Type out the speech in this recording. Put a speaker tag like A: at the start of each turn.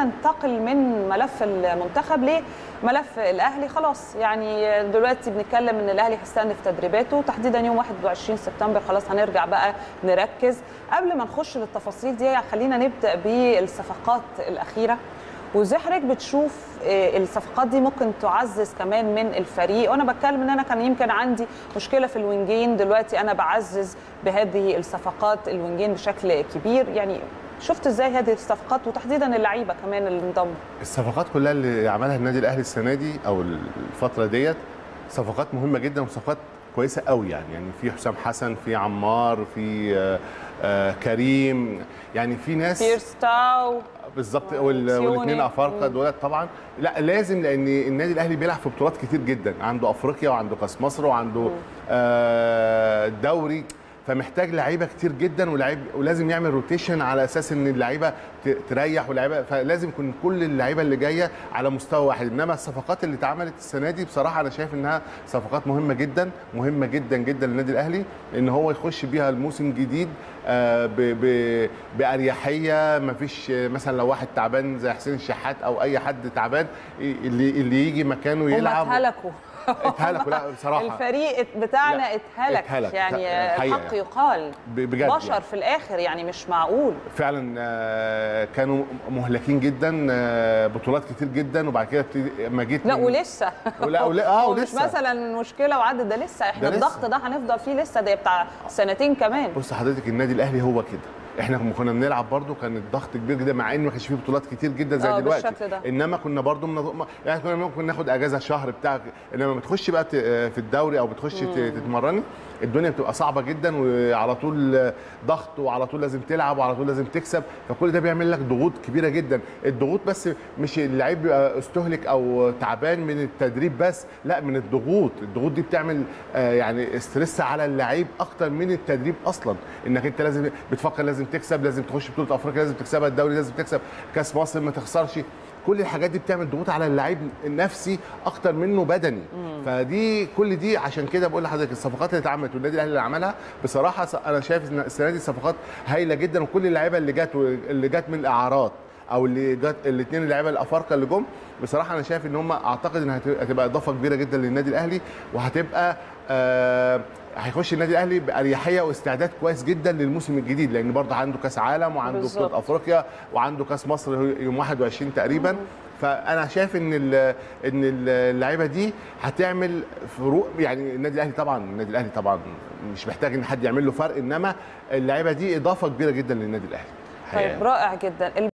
A: خلينا ننتقل من ملف المنتخب لملف الاهلي خلاص يعني دلوقتي بنتكلم ان الاهلي هيستأنف تدريباته تحديدا يوم 21 سبتمبر خلاص هنرجع بقى نركز قبل ما نخش للتفاصيل دي خلينا نبدا بالصفقات الاخيره وازاي حضرتك بتشوف الصفقات دي ممكن تعزز كمان من الفريق وانا بتكلم ان انا كان يمكن عندي مشكله في الوينجين دلوقتي انا بعزز بهذه الصفقات الوينجين بشكل كبير يعني شفت ازاي هذه الصفقات وتحديدا اللعيبه كمان اللي انضموا
B: الصفقات كلها اللي عملها النادي الاهلي السنه دي او الفتره ديت صفقات مهمه جدا وصفقات كويسه قوي يعني يعني في حسام حسن في عمار في آآ آآ كريم يعني في ناس
A: بيرستاو
B: بالظبط والاثنين افارقه دولت طبعا لا لازم لان النادي الاهلي بيلعب في بطولات كتير جدا عنده افريقيا وعنده كاس مصر وعنده دوري فمحتاج لعيبه كتير جدا ولعيب ولازم يعمل روتيشن على اساس ان اللعيبه تريح واللعيبه فلازم يكون كل اللعيبه اللي جايه على مستوى واحد انما الصفقات اللي اتعملت السنه دي بصراحه انا شايف انها صفقات مهمه جدا مهمه جدا جدا للنادي الاهلي ان هو يخش بيها الموسم الجديد باريحيه ما فيش مثلا لو واحد تعبان زي حسين الشحات او اي حد تعبان اللي اللي يجي مكانه يلعب
A: هم اتهلكوا
B: اتهلكوا لا بصراحه
A: الفريق بتاعنا اتهلك, اتهلك يعني الحق يقال
B: بجد
A: بشر يعني. في الاخر يعني مش معقول
B: فعلا كانوا مهلكين جدا بطولات كتير جدا وبعد كده ما جيت
A: لا ولسه
B: ولا ولا اه ولسه
A: مش مثلا مشكله وعدت ده لسه احنا ده الضغط ده هنفضل فيه لسه ده بتاع سنتين كمان
B: بص حضرتك النادي الاهلي هو كده احنا لما كنا بنلعب برضو كان الضغط كبير جدا مع ان ما كانش فيه بطولات كتير جدا زي دلوقتي
A: ده.
B: انما كنا برضو من... يعني كنا ممكن ناخد اجازه شهر بتاع انما بتخش بقى في الدوري او بتخش تتمرني الدنيا بتبقى صعبه جدا وعلى طول ضغط وعلى طول لازم تلعب وعلى طول لازم تكسب فكل ده بيعمل لك ضغوط كبيره جدا الضغوط بس مش اللعيب بيبقى استهلك او تعبان من التدريب بس لا من الضغوط الضغوط دي بتعمل يعني ستريس على اللعيب اكتر من التدريب اصلا انك انت لازم بتفكر لازم تكسب لازم تخش بطوله افريقيا لازم تكسبها الدوري لازم تكسب كاس مصر ما تخسرش كل الحاجات دي بتعمل ضغوط على اللعيب النفسي اكتر منه بدني مم. فدي كل دي عشان كده بقول لحضرتك الصفقات اللي اتعملت والنادي الاهلي اللي عملها بصراحه انا شايف ان السنه دي صفقات هايله جدا وكل اللعيبه اللي جت اللي جت من الاعارات او اللي جت الاثنين اللعيبه الافارقه اللي جم بصراحه انا شايف ان هم اعتقد ان هتبقى اضافه كبيره جدا للنادي الاهلي وهتبقى آه هيخش النادي الاهلي باريحيه واستعداد كويس جدا للموسم الجديد لان برضه عنده كاس عالم وعنده بطوله افريقيا وعنده كاس مصر يوم 21 تقريبا فانا شايف ان ان اللعيبه دي هتعمل فروق يعني النادي الاهلي طبعا النادي الاهلي طبعا مش محتاج ان حد يعمل له فرق انما اللعيبه دي اضافه كبيره جدا للنادي الاهلي
A: طيب رائع جدا